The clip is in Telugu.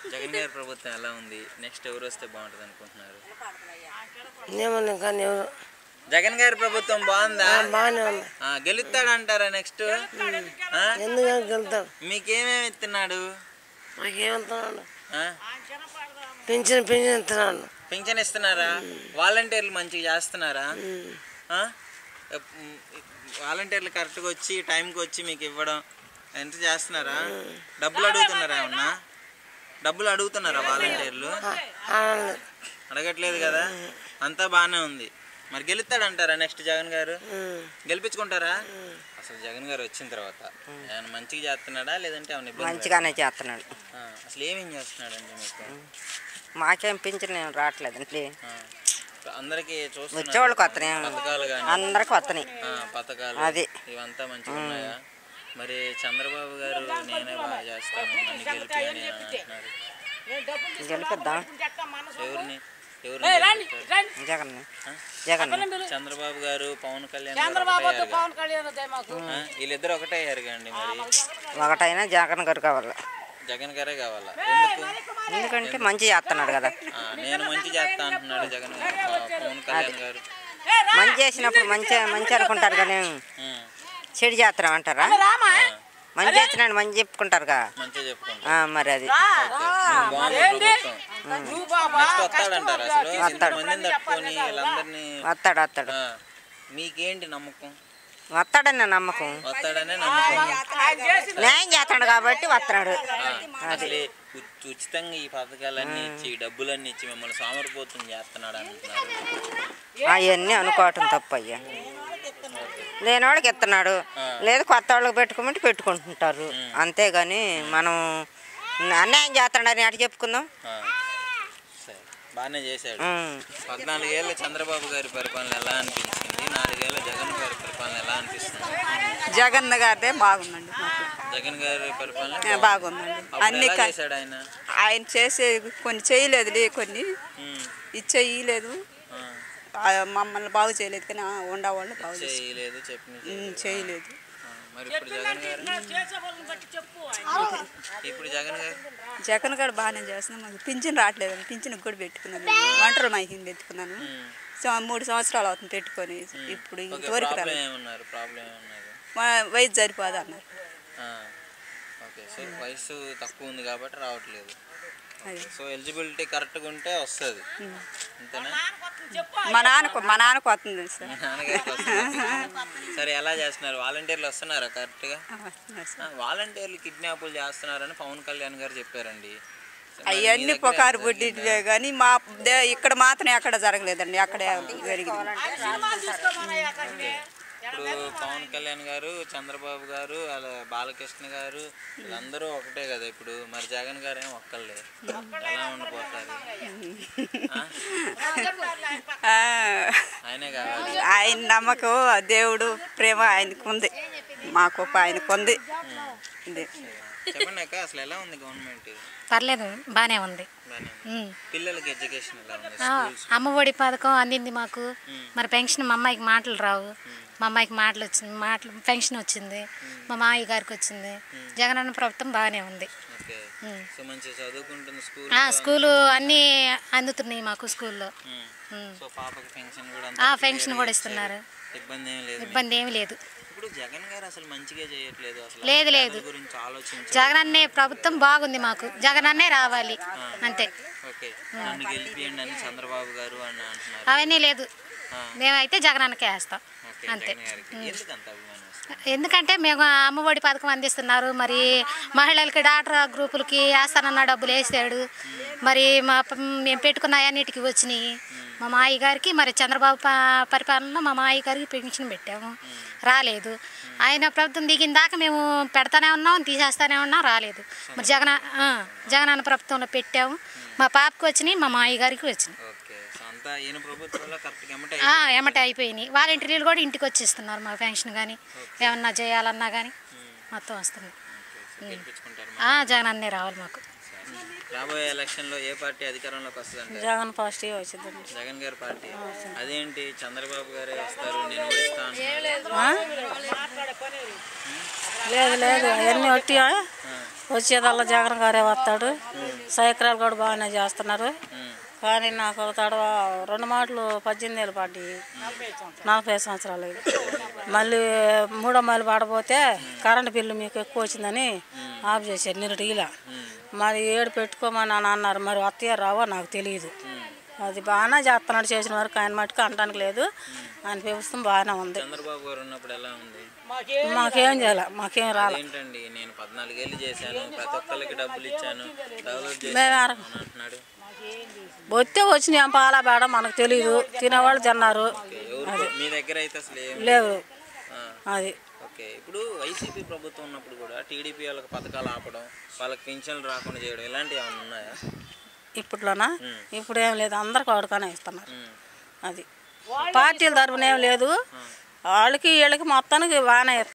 జగన్ గారి ప్రభుత్వం ఎలా ఉంది నెక్స్ట్ ఎవరు వస్తే బాగుంటుంది అనుకుంటున్నారు ఏమన్నా కానీ ఎవరు జగన్ గారి ప్రభుత్వం బాగుందా బాగానే ఉంది ఆ, గెలుస్తాడంటారా నెక్స్ట్ ఎందుకు వెళ్తాడు మీకేమేమి ఇస్తున్నాడు మాకేమంటున్నాడు ఆ? పింఛన్ పింఛన్ ఇస్తున్నాడు పింఛన్ ఇస్తున్నారా వాలంటీర్లు మంచిగా చేస్తున్నారా ఆ? ఎప్- మ్, వాలంటీర్లు కరెక్ట్గా వచ్చి టైంకి వచ్చి మీకు ఇవ్వడం ఎంత చేస్తున్నారా డబ్బులు అడుగుతున్నారా ఏమన్నా డబ్బులు అడుగుతున్నారా వాలంటీర్లు అడగట్లేదు కదా అంతా బాగానే ఉంది మరి గెలుస్తాడంటారా నెక్స్ట్ జగన్ గారు గెలిపించుకుంటారా అసలు జగన్ గారు వచ్చిన తర్వాత ఆయన మంచిగా చేస్తున్నాడా లేదంటే ఏమైనా ఇబ్బంది మంచిగానే చేస్తున్నాడు ఆ, అసలు ఏమేం చేస్తున్నాడండి మీకు మాకేం పింఛన్ ఏం రావట్లేదండి ఆ, అందరికీ చూస్తున్నారు వచ్చేవాళ్ళకి వస్తున్నాయి పథకాలు కానీ అందరికి వస్తున్నాయి పథకాలు అది. ఇవంతా మంచిగా ఉన్నాయా మరి చంద్రబాబు గారు నేనే బాగా చేస్తాను నన్ను గెలిపియండి అని అంటున్నారు గెలిపిద్దాం ఎవరిని ఎవరిని గెలిపిస్తారు? జగన్ జగన్ చంద్రబాబు గారు పవన్ కళ్యాణ్ చంద్రబాబు పవన్ కళ్యాణ్ వీళ్ళిద్దరు ఒకటే అయ్యారు కండి మరి ఒకటైనా జగన్ గారు కావాలి జగన్ గారే కావాలా ఎందుకు ఎందుకంటే మంచి చేస్తున్నాడు కదా ఆ, నేను మంచి చేస్తా అంటున్నాడు జగన్ గారు ప- పవన్ కళ్యాణ్ గారు మంచి చేసినప్పుడు మంచి మంచి అనుకుంటారు కానీ ఉం. చెడు చేస్తున్నాం అంటారా మంచి చేసినాడు మంచి చెప్పుకుంటారుగా మంచిగా చెప్పుకుంటా ఆ, మరి అది బాగుంది ప్రభుత్వం నెక్స్ట్ వస్తాడంటారు అసలు ఇంతమందిని తట్టుకొని వీళ్ళందరినీ వస్తాడు వస్తాడు ఆ, మీకేంటి నమ్మకం వస్తాడన్న నమ్మకం వస్తాడనే నమ్మకం న్యాయం చేస్తాడు కాబట్టి వస్తున్నాడు అసలు ఉ- ఉచితంగా ఈ పథకాలన్నీ ఇచ్చి డబ్బులన్నీ ఇచ్చి మిమ్మల్ని సోమరిపోతం చేస్తున్నాడు అంటున్నారు అవన్నీ అనుకోవటం తప్పు అయ్యా లేనివాడికి ఇస్తున్నాడు లేదు కొత్త వాళ్ళకి పెట్టుకోమంటే పెట్టుకుంటుంటారు అంతేగాని మనం అన్యాయం చేస్తున్నాడని అటు చెప్పుకుందాం ఆ, సరే బాగానే చేశాడు ఉం. పద్నాలుగేళ్ళ చంద్రబాబు గారి పరిపాలన ఎలా అనిపించింది నాలుగేళ్ల జగన్ గారి పరిపాలన ఎలా అనిపిస్తుంది జగన్ గారిదే బాగుందండి మాకు జగన్ గారి పరిపాలన ఆ, బాగుందండి అప్పుడు అన్ని ఎలా క- చేశాడు ఆయన ఆయన చేసే కొన్ని చేయలేదులే కొన్ని ఉం, ఇచ్చేయలేదు ఆ, ఆ, మమ్మల్ని బాగు చేయలేదు కానీ ఆ, ఉండేవాళ్ళు బాగు చేశారు. చేయలేదు చెప్పిన ఉమ్, చేయలేదు ఆ, మరి ఇప్పుడు జగన్ గారు ఇప్పుడు జగన్ గారు జగన్ గారు బాగానే చేస్తున్నాం మాకు పింఛన్ రావట్లేదండి పింఛన్ కూడా పెట్టుకున్నాను ఒంటరి మైకింగ్ పెట్టుకున్నాను సో మూడు సంవత్సరాలు అవుతుంది పెట్టుకొని ఇప్పుడు ఓకే ఇంతవరకు ప్రాబ్లం రాలేదు ఏమన్నారు ప్రాబ్లం ఏమన్నారు మా వయసు సరిపోదు అన్నారు ఆ, ఓకే సో వయసు తక్కువ ఉంది కాబట్టి రావట్లేదు అది సో ఎలిజిబిలిటీ కరెక్ట్గా ఉంటే వస్తుంది అంతేనా మా నాన్నకు మా నాన్నకు వస్తుంది సార్ మీ నాన్నగారికి వస్తుంది సరే ఎలా చేస్తున్నారు వాలంటీర్లు వస్తున్నారా కరెక్ట్గా ఆ, వస్తున్నారు సార్ ఆ, వాలంటీర్లు కిడ్నాపులు చేస్తున్నారని పవన్ కళ్యాణ్ గారు చెప్పారండి సో మరి మీ అవన్నీ దగ్గర పుకారు ఎంత పుట్టివే కానీ మా దే- ఇక్కడ మాత్రం ఎక్కడ జరగలేదండి అక్కడే జరిగింది ఇప్పుడు పవన్ కళ్యాణ్ గారు చంద్రబాబు గారు అలా బాలకృష్ణ గారు వీళ్ళందరూ ఒకటే కదా ఇప్పుడు మరి జగన్ గారు ఏం ఒక్కళ్ళే ఎలా ఉండిపోతారు ఆ? ఆ, ఆయనే కావాలి ఆయన నమ్మకం ఆ దేవుడు ప్రేమ ఆయనకు ఉంది మా గొప్ప ఆయనకు ఉంది ఇది చెప్పండి అక్క అసలు ఎలా ఉంది గవర్నమెంట్ పర్లేదు బాగానే ఉంది బాగానే ఉంది. ఉమ్. పిల్లలకి ఎడ్యుకేషన్ ఎలా ఉంది ఆ, అమ్మఒడి పథకం అందింది మాకు మరి పెన్షన్ మా అమ్మాయికి మాటలు రావు మా అమ్మాయికి మాటలు వచ్చింది మాటలు పెన్షన్ వచ్చింది మా మామయ్య గారికి వచ్చింది జగనన్న ప్రభుత్వం బాగానే ఉంది ఓకే సో మంచిగా చదువుకుంటుంది స్కూల్ ఆ, స్కూలు అన్నీ అందుతున్నాయి మాకు స్కూల్లో ఉమ్. సో పాపకి పెన్షన్ కూడా ఆ, అంతా పెన్షన్ clear కూడా గా ఇస్తున్నారు. ఇచ్చారు. ఇబ్బంది ఏం లేదు మీకు. ఇబ్బంది ఏమి లేదు ఇప్పుడు జగన్ గారు అసలు మంచిగా చేయట్లేదు అసలు లేదు, పేదల లేదు. గురించి ఆలోచించి జగనన్నే ప్రభుత్వం బాగుంది మాకు జగనన్నే రావాలి అంతే ఓకే నన్ను గెలిపియండి అని చంద్రబాబు గారు అని అంటున్నారు అవన్నీ లేదు ఆ. మేమైతే జగనన్నకే వేస్తాం ఓకే అంతే జగన్ గారికి ఎందుకు అంత అభిమానం వస్తుంది? ఎందుకంటే మేము అమ్మఒడి పథకం అందిస్తున్నారు మరి మహిళలకి డాక్టర్ గ్రూపులకి వేస్తానన్న డబ్బులు వేసాడు మరి మా ప- మేము పెట్టుకున్న అన్నిటికి వచ్చినాయి మా మాయ గారికి మరి చంద్రబాబు ప- పరిపాలనలో మా మాయ గారికి పెన్షన్ పెట్టాము రాలేదు ఆయన ప్రభుత్వం దిగిన దాకా మేము పెడతానే ఉన్నాం తీసేస్తానే ఉన్నాం రాలేదు మరి జగన్ ఆ, జగనన్న ప్రభుత్వంలో పెట్టాము మా పాపకి వచ్చినాయి మా మాయ గారికి వచ్చినాయి ఓకే సో అంతా ఈయన ప్రభుత్వంలో కరెక్ట్గా ఎమ్మటే ఆ, ఎమ్మటే అయిపోయినాయి వాలంటీర్లు కూడా ఇంటికి వచ్చేస్తున్నారు మా పెన్షన్ కానీ ఏమన్నా చేయాలన్నా కానీ మొత్తం వస్తుంది సో గెలిపించుకుంటారు ఆ, జగన్ అన్నీ రావాలి మాకు రాబోయే ఎలక్షన్లో ఏ పార్టీ అధికారంలోకి వస్తుంది జగన్ పాజిటివ్ వచ్చిందండి జగన్ గారి పార్టీ అదేంటి చంద్రబాబు గారే వస్తారు నేను ఓడిస్తా అంటున్నారు లేదు లేదు అవన్నీ ఒట్టి వచ్చేదల్లా జగన్ గారే వస్తాడు సైకరాలు కూడా బాగానే చేస్తున్నారు కానీ నాకు ఒక తడవ రెండు మాటలు పద్దెనిమిది ఏళ్ళు పడ్డాయి నలభై సంవత్సరాలు మళ్ళీ మూడో మైలు పడపోతే కరెంటు బిల్లు మీకు ఎక్కువ వచ్చిందని ఆఫ్ చేశారు నిరుటిలా మరి ఏడు పెట్టుకోమని అని అన్నారు మరి వస్తాయో రావో నాకు తెలియదు అది బాగానే చేస్తున్నాడు చేసిన వరకు ఆయన మటుకు అనడానికి లేదు ఆయన ప్రభుత్వం బాగానే ఉంది చంద్రబాబు గారు ఉన్నప్పుడు ఎలా ఉంది మాకేం చేయాలి మాకేం రాలే ఏంటండి నేను పద్నాలుగేళ్ళు చేశాను ప్రతి ఒక్కరికి డబ్బులు ఇచ్చాను డెవలప్ చేశాను మేము అని అంటున్నాడు వస్తే వచ్చినాయి పాల బేడ మనకు తెలియదు తినేవాళ్ళు తిన్నారు ఎవరు మీ దగ్గర అయితే అసలు ఏం లేవు ఆ, అది ఓకే ఇప్పుడు వైసీపీ ప్రభుత్వం ఉన్నప్పుడు కూడా టీడీపీ వాళ్ళకి పథకాలు ఆపడం వాళ్ళకి పింఛన్లు రాకుండా చేయడం ఇలాంటివి ఏమైనా ఉన్నాయా ఇప్పట్లోనా ఇప్పుడు ఏం లేదు అందరికి వాడుకొని ఇస్తున్నారు ఉమ్. అది పార్టీల తరపున ఏం లేదు వాళ్ళకి వీళ్ళకి మొత్తానికి బాగానే